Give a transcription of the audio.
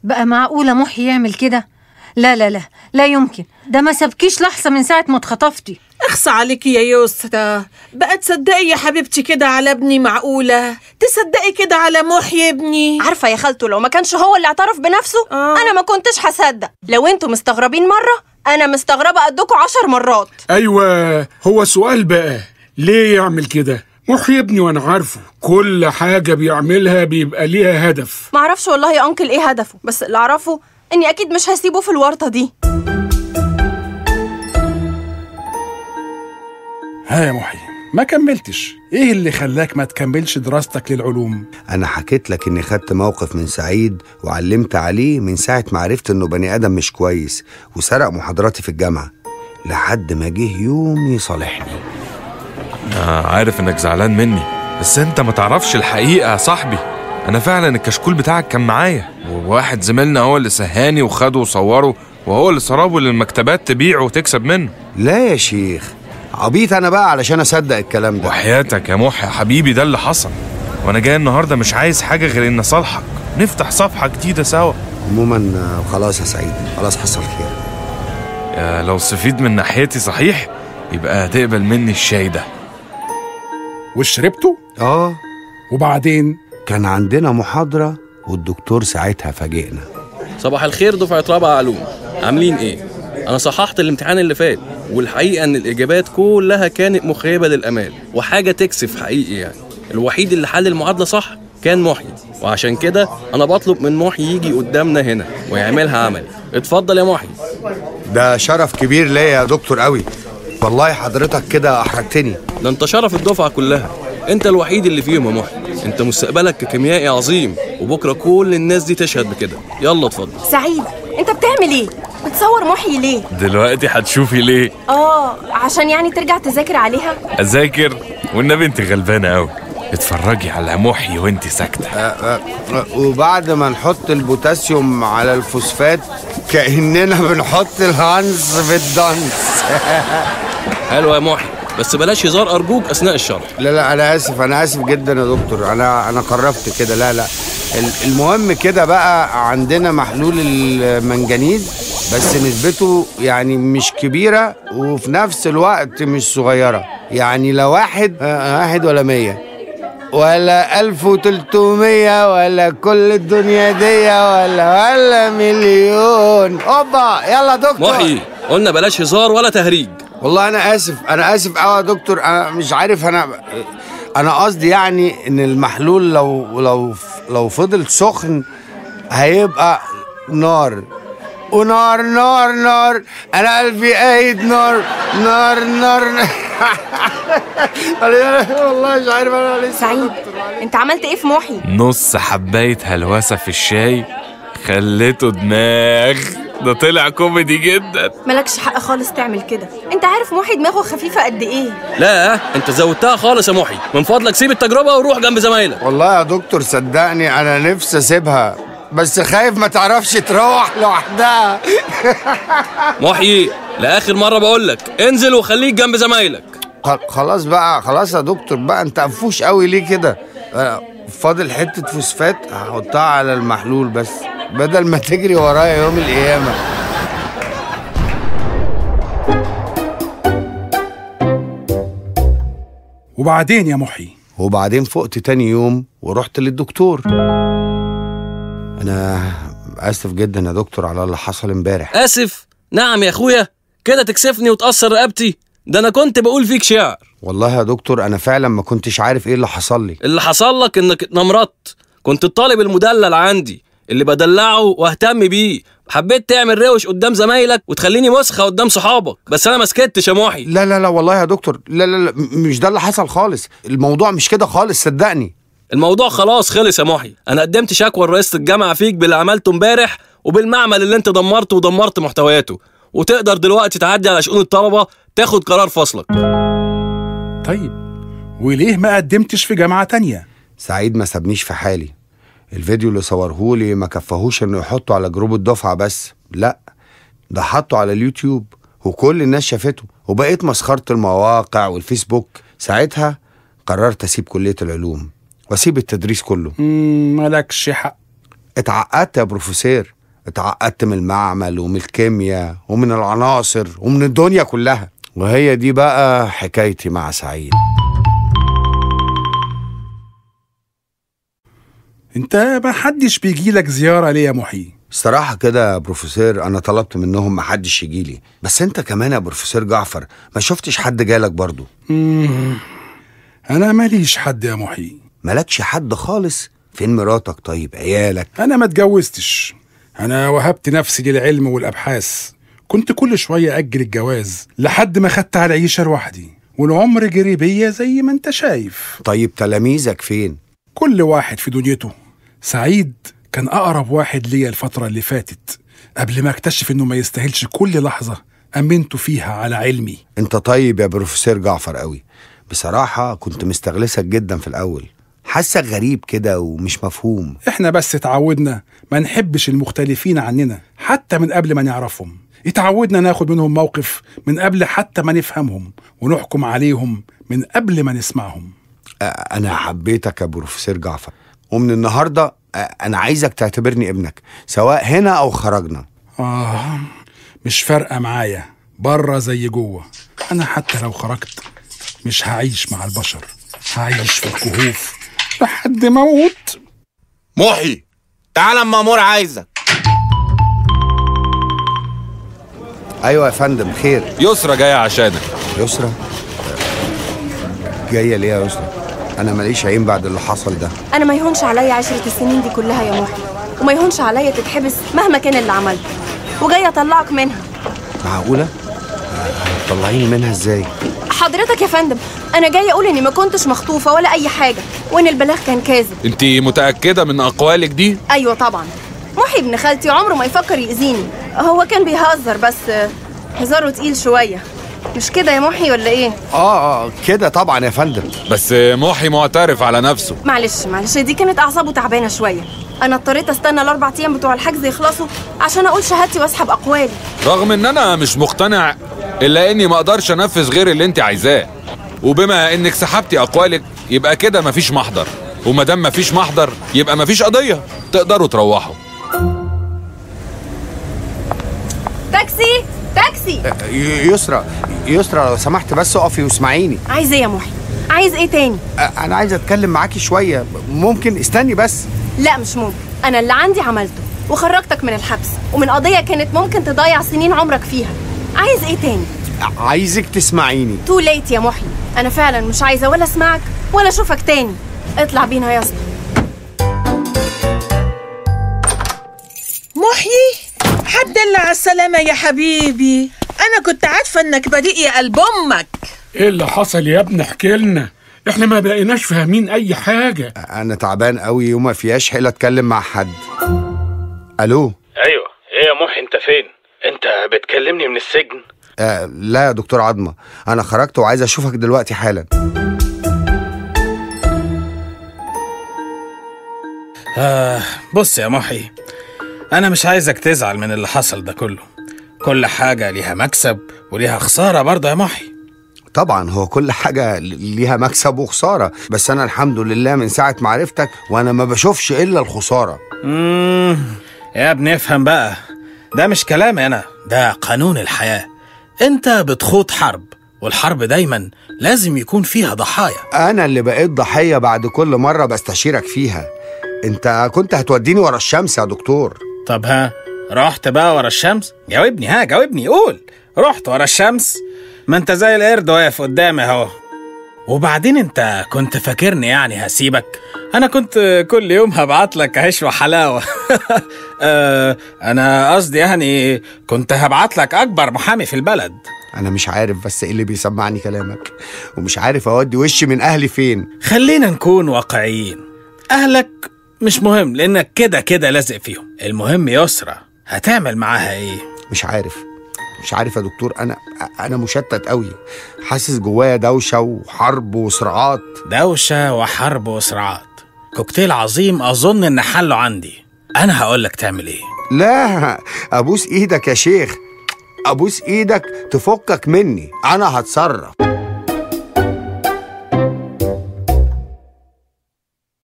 بقى معقولة محي يعمل كده لا لا لا لا يمكن ده ما سابكيش لحظة من ساعة ما اتخطفتي اخصى عليكي يا يسرا بقى تصدقي يا حبيبتي كده على ابني معقولة تصدقي كده على محي ابني عارفه يا خالته لو ما كانش هو اللي اعترف بنفسه آه. انا ما كنتش هصدق لو انتوا مستغربين مره انا مستغربه قدكم عشر مرات ايوه هو سؤال بقى ليه يعمل كده محي ابني وانا عارفه كل حاجة بيعملها بيبقى ليها هدف معرفش والله يا انكل ايه هدفه بس اللي اعرفه اني اكيد مش هسيبه في الورطه دي ها يا محي ما كملتش ايه اللي خلاك ما تكملش دراستك للعلوم انا حكيت لك اني خدت موقف من سعيد وعلمت عليه من ساعه ما عرفت انه بني ادم مش كويس وسرق محاضراتي في الجامعه لحد ما جه يوم يصالحني أنا عارف إنك زعلان مني بس أنت ما تعرفش الحقيقة يا صاحبي أنا فعلا الكشكول بتاعك كان معايا وواحد زميلنا هو اللي سهاني وخده وصوره وهو اللي سربه للمكتبات تبيعه وتكسب منه لا يا شيخ عبيط انا بقى علشان اصدق الكلام ده وحياتك يا محي يا حبيبي ده اللي حصل وانا جاي النهارده مش عايز حاجه غير ان اصالحك نفتح صفحه جديده سوا عموما آه، خلاص يا سعيد خلاص حصل خير يا لو استفيد من ناحيتي صحيح يبقى هتقبل مني الشاي ده وشربته اه وبعدين كان عندنا محاضره والدكتور ساعتها فاجئنا صباح الخير دفعة رابعة علوم عاملين ايه؟ أنا صححت الامتحان اللي فات والحقيقة إن الإجابات كلها كانت مخيبة للأمال وحاجة تكسف حقيقي يعني الوحيد اللي حل المعادلة صح كان محيي وعشان كده أنا بطلب من محيي يجي قدامنا هنا ويعملها عملي اتفضل يا محيي ده شرف كبير ليا يا دكتور قوي والله حضرتك كده احرجتني ده أنت شرف الدفعة كلها أنت الوحيد اللي فيهم يا محيي أنت مستقبلك ككيميائي عظيم وبكرة كل الناس دي تشهد بكده يلا اتفضل سعيد انت بتعمل ايه بتصور محي ليه دلوقتي هتشوفي ليه اه عشان يعني ترجع تذاكر عليها اذاكر والنبي انت غلبانه قوي اتفرجي على محي وانت ساكته آه، آه، وبعد ما نحط البوتاسيوم على الفوسفات كأننا بنحط الهانز في الدانس حلو يا محيي بس بلاش هزار أرجوك أثناء الشرح لا لا انا اسف انا اسف جدا يا دكتور انا انا قربت كده لا لا ال- المهم كده بقى عندنا محلول المنجنيز بس نسبته يعني مش كبيرة وفي نفس الوقت مش صغيرة يعني لا واحد آه، واحد ولا مية ولا ألف وتلتمية ولا كل الدنيا دي ولا ولا مليون اوبا يلا يا دكتور محيي قلنا بلاش هزار ولا تهريج والله انا اسف انا اسف قوي يا دكتور انا مش عارف انا انا قصدي يعني ان المحلول لو لو لو فضل سخن هيبقى نار ونار نار نار انا قلبي قايد نار نار نار والله مش عارف انا لسه سعيد انت عملت ايه في محي نص حبايه هلوسه في الشاي خليته دماغ ده طلع كوميدي جدا مالكش حق خالص تعمل كده انت عارف محي دماغه خفيفه قد ايه لا انت زودتها خالص يا محي من فضلك سيب التجربه وروح جنب زمايلك والله يا دكتور صدقني انا نفسي اسيبها بس خايف ما تعرفش تروح لوحدها محيي لاخر مره بقول لك انزل وخليك جنب زمايلك خ- خلاص بقى خلاص يا دكتور بقى انت انفوش قوي ليه كده آه، فاضل حتة فوسفات هحطها على المحلول بس بدل ما تجري ورايا يوم القيامة وبعدين يا محي وبعدين فقت تاني يوم ورحت للدكتور انا اسف جدا يا دكتور على اللي حصل امبارح اسف نعم يا اخويا كده تكسفني وتأثر رقبتي ده انا كنت بقول فيك شعر والله يا دكتور انا فعلا ما كنتش عارف ايه اللي حصل لي اللي حصل لك انك اتنمرت كنت الطالب المدلل عندي اللي بدلعه واهتم بيه حبيت تعمل روش قدام زمايلك وتخليني مسخه قدام صحابك بس انا ما سكتش يا محي لا لا لا والله يا دكتور لا لا لا م- مش ده اللي حصل خالص الموضوع مش كده خالص صدقني الموضوع خلاص خلص يا محي انا قدمت شكوى لرئيسة الجامعه فيك باللي عملته امبارح وبالمعمل اللي انت دمرته ودمرت محتوياته وتقدر دلوقتي تعدي على شؤون الطلبه تاخد قرار فصلك طيب وليه ما قدمتش في جامعة تانية سعيد ما سابنيش في حالي الفيديو اللي صورهولي ما كفاهوش انه يحطه على جروب الدفعة بس لا ده حطه على اليوتيوب وكل الناس شافته وبقيت مسخرة المواقع والفيسبوك ساعتها قررت اسيب كلية العلوم واسيب التدريس كله مم، مالكش حق اتعقدت يا بروفيسور اتعقدت من المعمل ومن الكيمياء ومن العناصر ومن الدنيا كلها وهي دي بقى حكايتي مع سعيد انت ما حدش بيجي لك زياره ليه يا محي الصراحة كده يا بروفيسور أنا طلبت منهم محدش يجيلي بس أنت كمان يا بروفيسور جعفر ما شفتش حد جالك برضو مم. انا ماليش حد يا محي مالكش حد خالص فين مراتك طيب عيالك انا ما اتجوزتش انا وهبت نفسي للعلم والابحاث كنت كل شويه اجل الجواز لحد ما خدت على العيشه لوحدي والعمر جري بيا زي ما انت شايف طيب تلاميذك فين كل واحد في دنيته سعيد كان اقرب واحد ليا الفتره اللي فاتت قبل ما اكتشف انه ما يستاهلش كل لحظه امنته فيها على علمي أنت طيب يا بروفيسور جعفر قوي بصراحة كنت مستغلسك جدا في الأول حاسك غريب كده ومش مفهوم احنا بس اتعودنا ما نحبش المختلفين عننا حتى من قبل ما نعرفهم اتعودنا ناخد منهم موقف من قبل حتى ما نفهمهم ونحكم عليهم من قبل ما نسمعهم أ- أنا حبيتك يا بروفيسور جعفر ومن النهاردة أ- أنا عايزك تعتبرني ابنك سواء هنا أو خرجنا آه مش فارقة معايا بره زي جوه أنا حتى لو خرجت مش هعيش مع البشر هعيش في الكهوف لحد ما أموت محي تعال اما امور عايزك أيوة يا فندم خير يسرى جايه عشانك يسرى جاية ليه يا يسرى أنا ماليش عين بعد اللي حصل ده انا ما يهونش عليا عشرة السنين دي كلها يا محي وما يهونش عليا تتحبس مهما كان اللي عملته وجايه اطلعك منها معقولة؟ طلعيني منها ازاي؟ حضرتك يا فندم انا جايه اقول اني ما كنتش مخطوفه ولا اي حاجه وان البلاغ كان كاذب انت متاكده من اقوالك دي ايوه طبعا محي ابن خالتي عمره ما يفكر يأذيني هو كان بيهزر بس آه، هزاره تقيل شويه مش كده يا محي ولا ايه اه اه كده طبعا يا فندم بس محي معترف على نفسه معلش معلش دي كانت اعصابه تعبانه شويه انا اضطريت استنى الاربع ايام بتوع الحجز يخلصوا عشان اقول شهادتي واسحب اقوالي رغم ان انا مش مقتنع الا اني ما اقدرش انفذ غير اللي انت عايزاه وبما انك سحبتي اقوالك يبقى كده مفيش محضر وما دام مفيش محضر يبقى مفيش قضيه تقدروا تروحوا تاكسي تاكسي ي- يسرى يسرى لو سمحت بس اقفي واسمعيني عايز ايه يا محي عايز ايه تاني أ- انا عايز اتكلم معاكي شويه ممكن استني بس لا مش ممكن انا اللي عندي عملته وخرجتك من الحبس ومن قضيه كانت ممكن تضيع سنين عمرك فيها عايز ايه تاني ع- عايزك تسمعيني تو ليت يا محي انا فعلا مش عايزه ولا اسمعك ولا اشوفك تاني اطلع بينا يا اسطى محيي حد لله على السلامة يا حبيبي أنا كنت عارفة إنك بريء يا قلب أمك ايه اللي حصل يا ابني احكي لنا احنا ما بقيناش فاهمين اي حاجه انا تعبان قوي وما فيهاش حيله اتكلم مع حد الو ايوه ايه يا محي انت فين انت بتكلمني من السجن آه لا يا دكتور عظمه انا خرجت وعايز اشوفك دلوقتي حالا آه بص يا محي أنا مش عايزك تزعل من اللي حصل ده كله كل حاجة ليها مكسب وليها خسارة برضه يا محي طبعا هو كل حاجة ليها مكسب وخسارة بس أنا الحمد لله من ساعة ما عرفتك وأنا ما بشوفش إلا الخسارة مم. يا ابني افهم بقى ده مش كلامي أنا ده قانون الحياة أنت بتخوض حرب والحرب دايما لازم يكون فيها ضحايا أنا اللي بقيت ضحية بعد كل مرة بستشيرك فيها أنت كنت هتوديني ورا الشمس يا دكتور طب ها رحت بقى ورا الشمس جاوبني ها جاوبني قول رحت ورا الشمس ما انت زي القرد واقف قدامي اهو وبعدين انت كنت فاكرني يعني هسيبك انا كنت كل يوم هبعت لك عيش وحلاوه آه انا قصدي يعني كنت هبعت لك اكبر محامي في البلد أنا مش عارف بس إيه اللي بيسمعني كلامك ومش عارف أودي وشي من أهلي فين خلينا نكون واقعيين اهلك مش مهم لانك كده كده لازق فيهم المهم يسرى هتعمل معاها ايه مش عارف مش عارف يا دكتور أنا أنا مشتت قوي حاسس جوايا دوشة وحرب وصراعات دوشة وحرب وصراعات كوكتيل عظيم أظن إن حله عندي أنا هقولك تعمل إيه لا أبوس إيدك يا شيخ أبوس إيدك تفكك مني أنا هتصرف